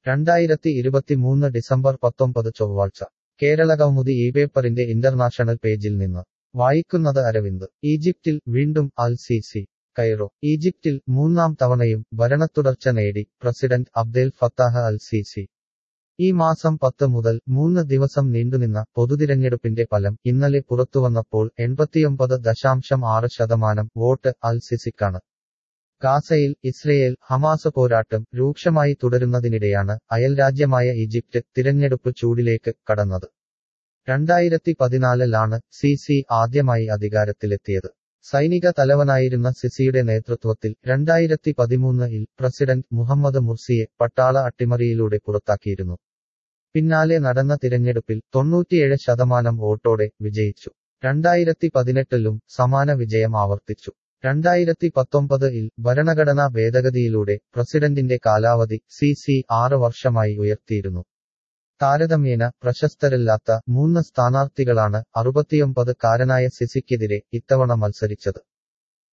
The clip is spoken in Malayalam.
രണ്ടായിരത്തി ഇരുപത്തിമൂന്ന് ഡിസംബർ പത്തൊമ്പത് ചൊവ്വാഴ്ച കേരള കൗമുദി ഈ പേപ്പറിന്റെ ഇന്റർനാഷണൽ പേജിൽ നിന്ന് വായിക്കുന്നത് അരവിന്ദ് ഈജിപ്തിൽ വീണ്ടും അൽ സിസി കൈറോ ഈജിപ്തിൽ മൂന്നാം തവണയും ഭരണത്തുടർച്ച നേടി president Abdel Fattah al Sisi ഈ മാസം പത്ത് മുതൽ മൂന്ന് ദിവസം നീണ്ടുനിന്ന പൊതുതിരഞ്ഞെടുപ്പിന്റെ ഫലം ഇന്നലെ പുറത്തുവന്നപ്പോൾ എൺപത്തിയൊമ്പത് ദശാംശം ആറ് ശതമാനം വോട്ട് അൽ സിസിക്കാണ് ഗാസയിൽ ഇസ്രയേൽ ഹമാസ് പോരാട്ടം രൂക്ഷമായി തുടരുന്നതിനിടെയാണ് അയൽരാജ്യമായ ഈജിപ്ത് തിരഞ്ഞെടുപ്പ് ചൂടിലേക്ക് കടന്നത് രണ്ടായിരത്തി പതിനാലിലാണ് സി സി ആദ്യമായി അധികാരത്തിലെത്തിയത് സൈനിക തലവനായിരുന്ന സിസിയുടെ നേതൃത്വത്തിൽ രണ്ടായിരത്തി പതിമൂന്നിൽ പ്രസിഡന്റ് മുഹമ്മദ് മുർസിയെ പട്ടാള അട്ടിമറിയിലൂടെ പുറത്താക്കിയിരുന്നു പിന്നാലെ നടന്ന തിരഞ്ഞെടുപ്പിൽ തൊണ്ണൂറ്റിയേഴ് ശതമാനം വോട്ടോടെ വിജയിച്ചു രണ്ടായിരത്തി പതിനെട്ടിലും സമാന വിജയം ആവർത്തിച്ചു രണ്ടായിരത്തി പത്തൊമ്പതിൽ ഭരണഘടനാ ഭേദഗതിയിലൂടെ പ്രസിഡന്റിന്റെ കാലാവധി സി സി ആറ് വർഷമായി ഉയർത്തിയിരുന്നു താരതമ്യേന പ്രശസ്തരല്ലാത്ത മൂന്ന് സ്ഥാനാർത്ഥികളാണ് അറുപത്തിയൊമ്പത് കാരനായ സിസിക്കെതിരെ ഇത്തവണ മത്സരിച്ചത്